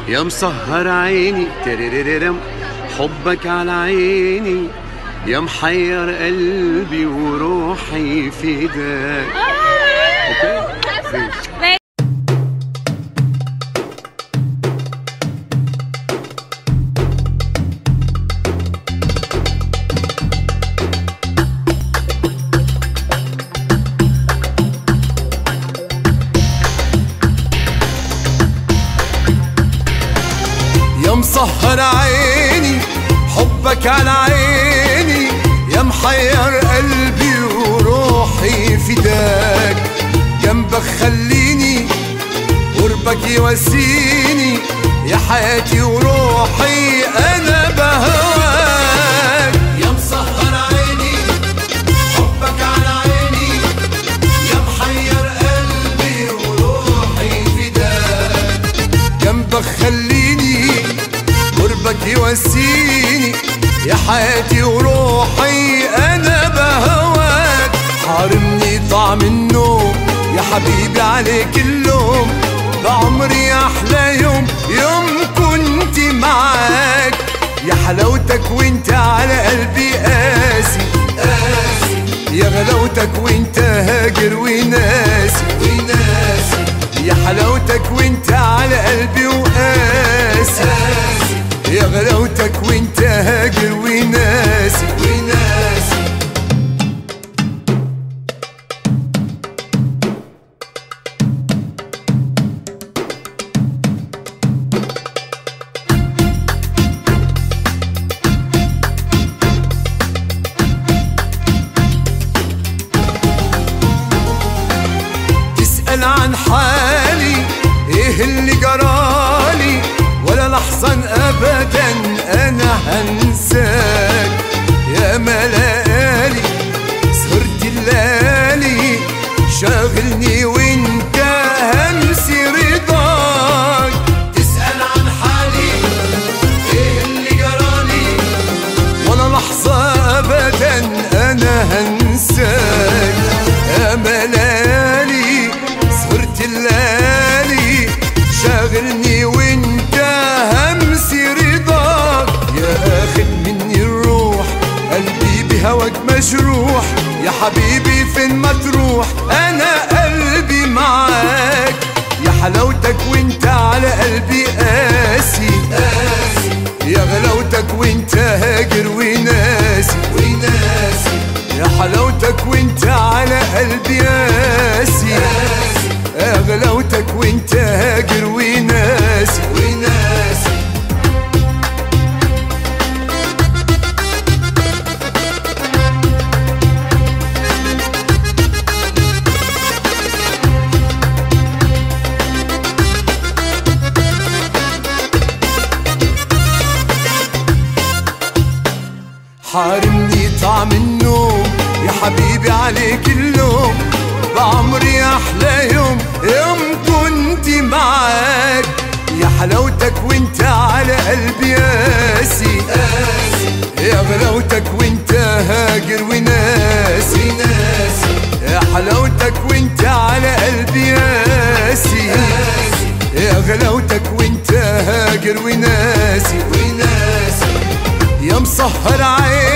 يا مسهر عيني تريريرم حبك على عيني يا محير قلبي وروحي فداك اوكي يا مسهر عيني حبك على عيني يا محير قلبي وروحي فداك جنبك خليني قربك يواسيني يا حياتي وروحي انا بهواك يا مسهر عيني حبك على عيني يا محير قلبي وروحي فداك جنبك خليني قربك يواسيني يا حياتي وروحي انا بهواك حارمني طعم النوم يا حبيبي عليك اللوم بعمري احلى يوم يوم كنت معاك يا حلاوتك وانت على قلبي قاسي قاسي يا غلاوتك وانت هاجر وناسي وناسي يا حلاوتك وانت على قلبي وقاسي يا غلاوتك وانت هاجر وناسي وناسي تسأل عن حالي ايه اللي جرالي ولا لحظة ابدا انا هنساك يا ملالي سهرت الليالي شاغلني وانت همسي رضاك تسأل عن حالي ايه اللي جرالي ولا لحظة أبدا أنا هنساك يا ملالي سهرت الليالي شاغلني وانت همسي رضاك يا اخد مني الروح قلبي بهواك مجروح يا حبيبي فين ما تروح انا قلبي معاك يا حلاوتك وانت على قلبي قاسي قاسي يا غلاوتك وانت هاجر وناسي وناسي يا حلاوتك وانت على قلبي قاسي يا غلاوتك وانت هاجر وناسي وناسي حارمني طعم النوم يا حبيبي عليك اللوم بعمري احلى يوم يوم كنت معاك يا حلاوتك وانت على قلبي قاسي يا غلاوتك وانت هاجر وناسي ناسي يا حلاوتك وانت على قلبي قاسي يا غلاوتك وانت هاجر وناسي وناسي يا مسهر عيني